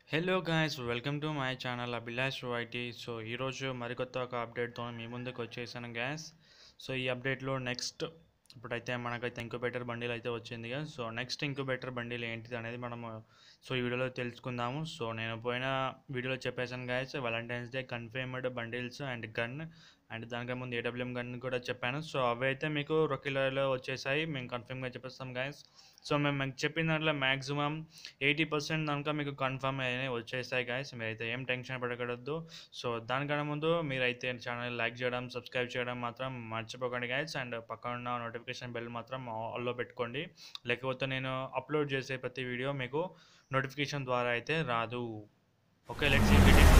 hello guys welcome to my channel Abhilash YT so ఈరోజు మరికొత్త ఒక అప్డేట్తో మీ ముందుకు వచ్చేసాను గ్యాస్ సో ఈ అప్డేట్లో నెక్స్ట్ ఇప్పుడైతే మనకైతే ఇంక్యుబేటర్ బండిల్ అయితే వచ్చింది కదా సో నెక్స్ట్ ఇంక్యుబేటర్ బండిల్ ఏంటిది అనేది మనము సో ఈ వీడియోలో తెలుసుకుందాము సో నేను పోయిన వీడియోలో చెప్పేసాను guys Valentine's Day confirmed bundles and gun and దానికన్నా ముందు ఏడబ్ల్యూఎం గన్ కూడా చెప్పాను సో అవి అయితే మీకు రొకిలోలో వచ్చేసాయి మేము కన్ఫర్మ్గా చెప్పేస్తాం గాయస్ సో మేము మీకు చెప్పిన దాంట్లో మ్యాక్సిమం ఎయిటీ పర్సెంట్ దానిక మీకు కన్ఫర్మ్ అయినాయి వచ్చేసాయి గాయస్ మీరైతే ఏం టెన్షన్ పడకూడదు సో దానికన్నా ముందు మీరైతే ఛానల్ లైక్ చేయడం సబ్స్క్రైబ్ చేయడం మాత్రం మర్చిపోకండి గాయస్ అండ్ పక్కన ఉన్న నోటిఫికేషన్ బెల్ మాత్రం ఆల్లో పెట్టుకోండి లేకపోతే నేను అప్లోడ్ చేసే ప్రతి వీడియో మీకు నోటిఫికేషన్ ద్వారా అయితే రాదు ఓకే లెట్స్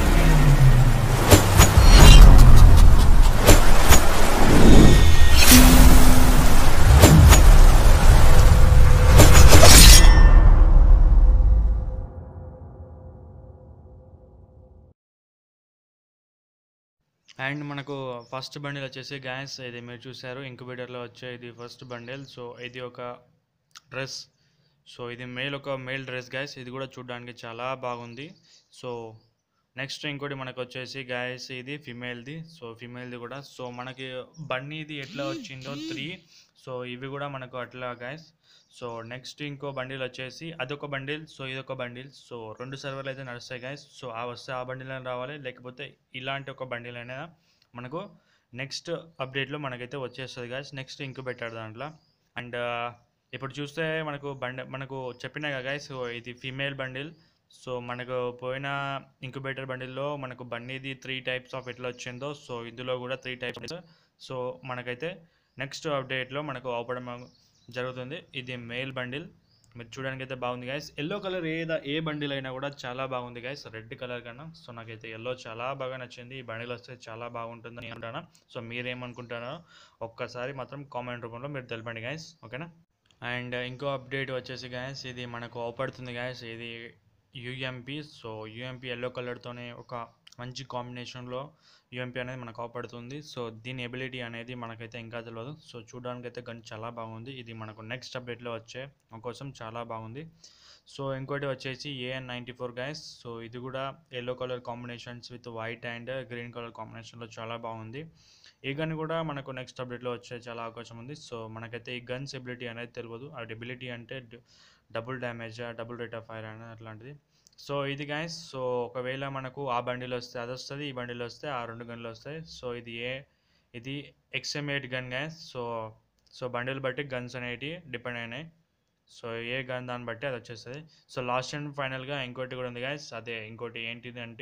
అండ్ మనకు ఫస్ట్ బండిల్ వచ్చేసి గ్యాస్ ఇది మీరు చూసారు ఇంక్యుబేటర్లో వచ్చే ఇది ఫస్ట్ బండిల్ సో ఇది ఒక డ్రెస్ సో ఇది మేల్ ఒక మేల్ డ్రెస్ గ్యాస్ ఇది కూడా చూడడానికి చాలా బాగుంది సో నెక్స్ట్ ఇంకోటి మనకు వచ్చేసి గ్యాస్ ఇది ఫిమేల్ది సో ఫిమేల్ది కూడా సో మనకి బన్నీది ఎట్లా వచ్చిందో త్రీ సో ఇవి కూడా మనకు అట్లా గ్యాస్ సో నెక్స్ట్ ఇంకో బండిల్ వచ్చేసి అదొక బండిల్ సో ఇదొక బండిల్ సో రెండు సర్వర్లు అయితే నడుస్తాయి గాయస్ సో ఆ వస్తే ఆ బండిల్ అయినా రావాలి లేకపోతే ఇలాంటి ఒక బండిల్ అయినా మనకు నెక్స్ట్ అప్డేట్లో మనకైతే వచ్చేస్తుంది గాయస్ నెక్స్ట్ ఇంక్యుబేటర్ దాంట్లో అండ్ ఇప్పుడు చూస్తే మనకు బండి మనకు చెప్పినా కదా గాయస్ సో ఇది ఫీమేల్ బండిల్ సో మనకు పోయిన ఇంక్యుబేటర్ బండిల్లో మనకు బండిది త్రీ టైప్స్ ఆఫ్ ఎట్లా వచ్చిందో సో ఇందులో కూడా త్రీ టైప్స్ సో మనకైతే నెక్స్ట్ అప్డేట్లో మనకు అవపడం జరుగుతుంది ఇది మేల్ బండిల్ మీరు చూడడానికి అయితే బాగుంది గైస్ ఎల్లో కలర్ ఏదా ఏ బండిల్ అయినా కూడా చాలా బాగుంది గైస్ రెడ్ కలర్ కన్నా సో నాకైతే ఎల్లో చాలా బాగా నచ్చింది ఈ బండిల్ వస్తే చాలా బాగుంటుందని నేను అంటాను సో మీరేమనుకుంటారో ఒక్కసారి మాత్రం కామెంట్ రూపంలో మీరు తెలపండి గైస్ ఓకేనా అండ్ ఇంకో అప్డేట్ వచ్చేసి గాయస్ ఇది మనకు అవపడుతుంది గాయస్ ఇది యూఎంపి సో యూఎంపి ఎల్లో కలర్తోనే ఒక మంచి కాంబినేషన్లో యూఎంపీ అనేది మనకు అవపడుతుంది సో దీని ఎబిలిటీ అనేది మనకైతే ఇంకా తెలియదు సో చూడడానికి అయితే గన్ చాలా బాగుంది ఇది మనకు నెక్స్ట్ అప్డేట్లో వచ్చే కోసం చాలా బాగుంది సో ఇంకోటి వచ్చేసి AN ninety four guys so ఇది కూడా yellow colour combinations with white and green colour కాంబినేషన్లో చాలా బాగుంది ఈ గన్ కూడా మనకు నెక్స్ట్ అప్డేట్లో వచ్చే చాలా అవకాశం ఉంది సో మనకైతే ఈ గన్స్ ఎబిలిటీ అనేది తెలియదు ఆ ఎబిలిటీ అంటే double damage double rate of fire అనేది అట్లాంటిది సో ఇది గైస్ సో ఒకవేళ మనకు ఆ బండిలో వస్తే అది వస్తుంది ఈ బండిలో వస్తే ఆ రెండు గన్లు వస్తాయి సో ఇది ఏ ఇది XM eight gun guys so so bundle బట్టి గన్స్ అనేవి డిపెండ్ అయినాయి సో ఏ గన్ దాన్ని బట్టి అది వచ్చేస్తుంది సో లాస్ట్ అండ్ ఫైనల్గా ఇంకోటి కూడా ఉంది గైస్ అదే ఇంకోటి ఏంటిది అంటే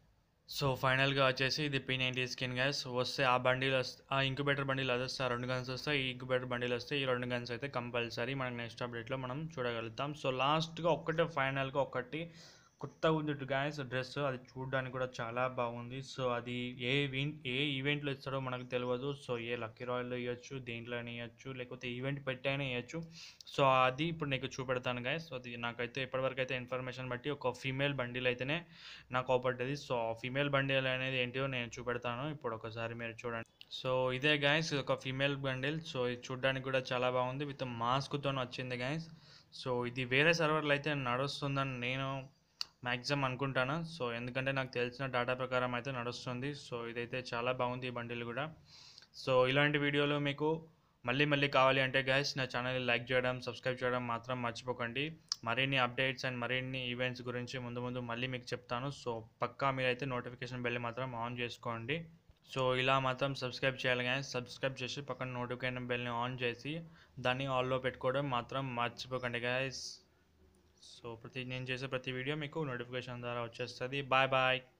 సో ఫైనల్గా వచ్చేసి ఇది పీ నైంటీ స్కిన్ గ్యాస్ వస్తే ఆ బండిలు వస్తే ఆ ఇంక్యుబేటర్ బండిలు అది వస్తే ఆ రెండు గన్స్ వస్తాయి ఈ ఇంక్యుబేటర్ బండిలు వస్తే ఈ రెండు గన్స్ అయితే కంపల్సరీ మనకి నెక్స్ట్ అప్డేట్లో మనం చూడగలుగుతాం సో లాస్ట్గా ఒక్కటే ఫైనల్గా ఒకటి కొత్తగా ఉంది గాయస్ డ్రెస్ అది చూడడానికి కూడా చాలా బాగుంది సో అది ఏ ఈవెంట్ ఏ ఈవెంట్లో ఇస్తాడో మనకు తెలియదు సో ఏ లక్కీ రాయల్లో ఇవ్వచ్చు దేంట్లో ఇవ్వచ్చు లేకపోతే ఈవెంట్ పెట్టైనా ఇవ్వచ్చు సో అది ఇప్పుడు నీకు చూపెడతాను గాయస్ సో అది నాకైతే ఇప్పటివరకు అయితే ఇన్ఫర్మేషన్ బట్టి ఒక ఫీమేల్ బండిల్ అయితేనే నాకు అవపడ్డది సో ఫీమేల్ బండిల్ అనేది ఏంటో నేను చూపెడతాను ఇప్పుడు ఒకసారి మీరు చూడండి సో ఇదే గాయస్ ఇది ఒక ఫీమేల్ బండిల్ సో ఇది చూడడానికి కూడా చాలా బాగుంది విత్ మాస్క్తో వచ్చింది గాయస్ సో ఇది వేరే సర్వర్లో అయితే నడుస్తుందని నేను మ్యాక్సిమం అనుకుంటాను సో ఎందుకంటే నాకు తెలిసిన డేటా ప్రకారం అయితే నడుస్తుంది సో ఇదైతే చాలా బాగుంది ఈ బండిల్ కూడా సో ఇలాంటి వీడియోలు మీకు మళ్ళీ మళ్ళీ కావాలి అంటే గైస్ నా ఛానల్ని లైక్ చేయడం సబ్స్క్రైబ్ చేయడం మాత్రం మర్చిపోకండి మరిన్ని అప్డేట్స్ అండ్ మరిన్ని ఈవెంట్స్ గురించి ముందు ముందు మళ్ళీ మీకు చెప్తాను సో పక్కా మీరైతే నోటిఫికేషన్ బెల్ మాత్రం ఆన్ చేసుకోండి సో ఇలా మాత్రం సబ్స్క్రైబ్ చేయాలి కానీ సబ్స్క్రైబ్ చేసి పక్కన నోటిఫికేషన్ బెల్ని ఆన్ చేసి దాన్ని ఆల్లో పెట్టుకోవడం మాత్రం మర్చిపోకండి గాయస్ సో ప్రతి నేను చేసే ప్రతి వీడియో మీకు నోటిఫికేషన్ ద్వారా వచ్చేస్తుంది బాయ్ బాయ్